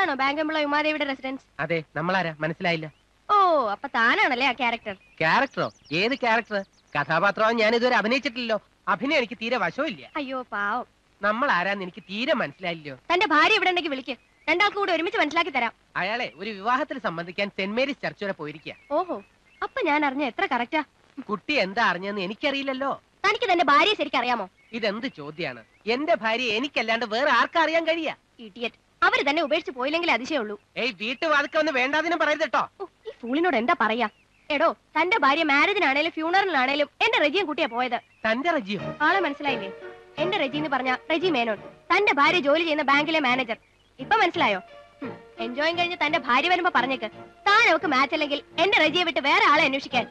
ഇതാണോ ബാങ്കമുള്ള ഉമാദേവിയുടെ റെസിഡൻസ് അതെ നമ്മളാരാ മനസ്സിലായില്ല ഓ അപ്പൊ താനാണല്ലേ ആ ക്യാരക്ടർ ക്യാരക്ടറോ ഏത് ക്യാരക്ടർ കഥാപാത്രവും ഞാൻ ഇതുവരെ അഭിനയിച്ചിട്ടില്ലല്ലോ അഭിനയം എനിക്ക് തീരെ വശമില്ല അയ്യോ പാവം നമ്മൾ ആരാന്ന് എനിക്ക് തീരെ മനസ്സിലായില്ലല്ലോ തന്റെ ഭാര്യ ഇവിടെ ഉണ്ടെങ്കിൽ വിളിക്ക് രണ്ടാൾക്കും കൂടെ ഒരുമിച്ച് മനസ്സിലാക്കി തരാം അയാളെ ഒരു വിവാഹത്തിൽ സംബന്ധിക്കാൻ സെന്റ് മേരീസ് ചർച്ച് വരെ പോയിരിക്കുക ഓഹോ അപ്പൊ ഞാൻ അറിഞ്ഞ എത്ര കറക്റ്റാ കുട്ടി എന്താ അറിഞ്ഞെന്ന് എനിക്കറിയില്ലല്ലോ തനിക്ക് തന്റെ ഭാര്യയെ ശരിക്കും അറിയാമോ ഇതെന്ത് ചോദ്യാണ് എന്റെ ഭാര്യ എനിക്കല്ലാണ്ട് വേറെ ആർക്കും അറിയാൻ കഴിയാ ഇഡിയറ്റ് അവര് തന്നെ ഉപേക്ഷിച്ച് പോയില്ലെങ്കിൽ അതിശയുള്ളൂ ഏയ് വീട്ടുവാതിക്ക ഒന്ന് വേണ്ടാതിനും പറയരുത് കേട്ടോ ഓ, ഈ ഫൂളിനോട് എന്താ പറയാ എടോ തന്റെ ഭാര്യ മാരേജിനാണേലും ഫ്യൂണറിനാണേലും എന്റെ റെജിയും കുട്ടിയാ പോയത് തന്റെ റജിയോ ആളെ മനസ്സിലായില്ലേ എന്റെ റെജി എന്ന് പറഞ്ഞ റെജി മേനോൻ തന്റെ ഭാര്യ ജോലി ചെയ്യുന്ന ബാങ്കിലെ മാനേജർ ഇപ്പൊ മനസ്സിലായോ എൻജോയും കഴിഞ്ഞ് തന്റെ ഭാര്യ വരുമ്പോ പറഞ്ഞേക്ക് താൻ അവക്ക് മാച്ച് അല്ലെങ്കിൽ എന്റെ റെജിയെ വിട്ട് വേറെ ആളെ അന്വേഷിക്കാൻ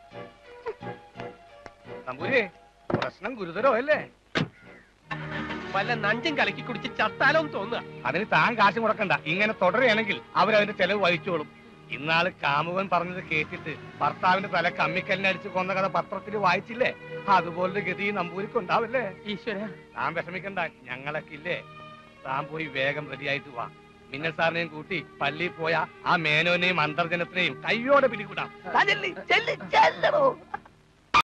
നമ്പൂരി പ്രശ്നം ഗുരുതരോ അല്ലേ വല്ല നഞ്ചും കലക്കി കുടിച്ച് ചത്താലോ എന്ന് തോന്നുക അതിന് താൻ കാശ് മുടക്കണ്ട ഇങ്ങനെ തുടരുകയാണെങ്കിൽ അവരതിന്റെ ചെലവ് വഹിച്ചോളും ഇന്നാള് കാമുകൻ പറഞ്ഞത് കേട്ടിട്ട് ഭർത്താവിന്റെ തല കമ്മിക്കല്ലിനടിച്ച് കൊന്ന കഥ പത്രത്തിൽ വായിച്ചില്ലേ അതുപോലൊരു ഗതി ഈ നമ്പൂരിക്ക് ഉണ്ടാവില്ലേ ഈശ്വര താൻ വിഷമിക്കണ്ട ഞങ്ങളൊക്കെ ഇല്ലേ താൻ പോയി വേഗം റെഡിയായിട്ട് വാ മിന്നൽ സാറിനെയും കൂട്ടി പള്ളിയിൽ പോയ ആ മേനോനെയും അന്തർജനത്തിനെയും കയ്യോടെ പിടികൂടാം താൻ ചെല്ല്, ചെല്ല്, ചെല്ലടോ.